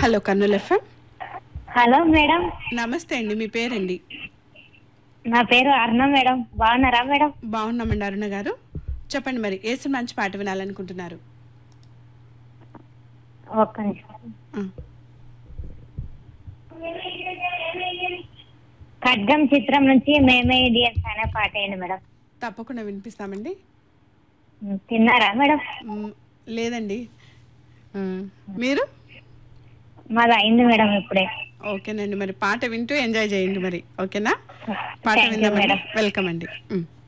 Hello Kurnool FM hello madam నమస్తే అండి మీ పేరండి నా పేరు అర్ణ మేడం బాగున్నారా మేడం బాగున్నామండి అరుణ గారు చెప్పండి మరి ఏ సినిమా మంచి పాట వినాలనుకుంటున్నారు ఒక్క నిమిషం ఆ, ఖడ్గం చిత్రం నుంచి మేమే ఇడియన్స్ అనే పాట వేయండి మేడం తప్పకుండా వినిపిస్తామండి తిన్నారా మేడం మ్, లేదండి ఆ, మీరు మాది అయింది మేడం ఇప్పుడే ఓకేనండి మరి పాట వింటూ ఎంజాయ్ చేయండి మరి ఓకేనా పాట Thank you, విందామండి madam. వెల్కమ్ అండి మ్.